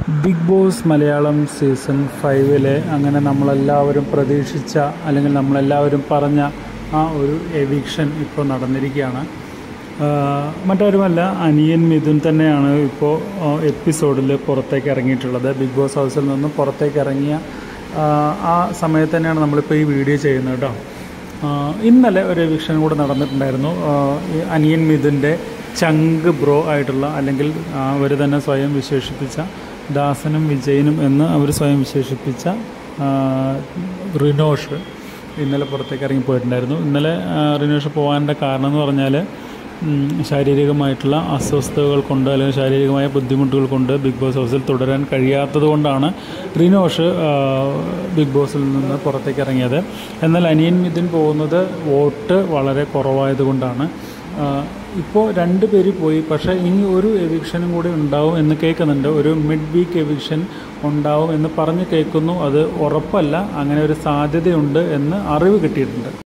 big boss Malayalam season ഫൈവിലെ അങ്ങനെ നമ്മളെല്ലാവരും പ്രതീക്ഷിച്ച അല്ലെങ്കിൽ നമ്മളെല്ലാവരും പറഞ്ഞ ആ ഒരു എവിക്ഷൻ ഇപ്പോൾ നടന്നിരിക്കുകയാണ് ആഹ് മറ്റാരുമല്ല അനിയൻ മിഥുൻ തന്നെയാണ് ഇപ്പോൾ എപ്പിസോഡിൽ പുറത്തേക്ക് ഇറങ്ങിയിട്ടുള്ളത് ബിഗ് ബോസ് ഹൗസിൽ നിന്ന് പുറത്തേക്ക് ഇറങ്ങിയ ആഹ് ആ സമയത്ത് തന്നെയാണ് നമ്മളിപ്പോൾ ഈ വീഡിയോ ചെയ്യുന്നത് കേട്ടോ ആഹ് ഇന്നലെ ഒരു എവിക്ഷൻ കൂടെ നടന്നിട്ടുണ്ടായിരുന്നു ആഹ് ഈ അനിയൻ മിഥുൻ്റെ ചങ്ക് ബ്രോ ആയിട്ടുള്ള അല്ലെങ്കിൽ അവർ തന്നെ സ്വയം വിശേഷിപ്പിച്ച ദാസനും വിജയനും എന്ന് അവർ സ്വയം വിശേഷിപ്പിച്ച ആഹ് റിനോഷ് ഇന്നലെ പുറത്തേക്ക് ഇറങ്ങി പോയിട്ടുണ്ടായിരുന്നു ഇന്നലെ ആഹ് റിനോഷ് പോകാനുള്ള കാരണം എന്ന് പറഞ്ഞാൽ ഉം, ശാരീരികമായിട്ടുള്ള അസ്വസ്ഥതകൾ കൊണ്ട് അല്ലെങ്കിൽ ശാരീരികമായ ബുദ്ധിമുട്ടുകൾ കൊണ്ട് ബിഗ് ബോസ് ഹൗസിൽ തുടരാൻ കഴിയാത്തത് കൊണ്ടാണ് റിനോഷ് ആ, ബിഗ് ബോസിൽ നിന്ന് പുറത്തേക്ക് ഇറങ്ങിയത് എന്നാൽ അനിയൻ മിഥുൻ പോകുന്നത് വോട്ട് വളരെ കുറവായത് കൊണ്ടാണ് ആ, ഇപ്പോൾ രണ്ട് പേര് പോയി പക്ഷേ ഇനി ഒരു എവിക്ഷനും കൂടി ഉണ്ടാവും എന്ന് കേൾക്കുന്നുണ്ട് ഒരു മിഡ് വീക്ക് എവിക്ഷൻ ഉണ്ടാവും എന്ന് പറഞ്ഞ് കേൾക്കുന്നു അത് ഉറപ്പല്ല അങ്ങനെ ഒരു സാധ്യതയുണ്ട് എന്ന് അറിവ് കിട്ടിയിട്ടുണ്ട്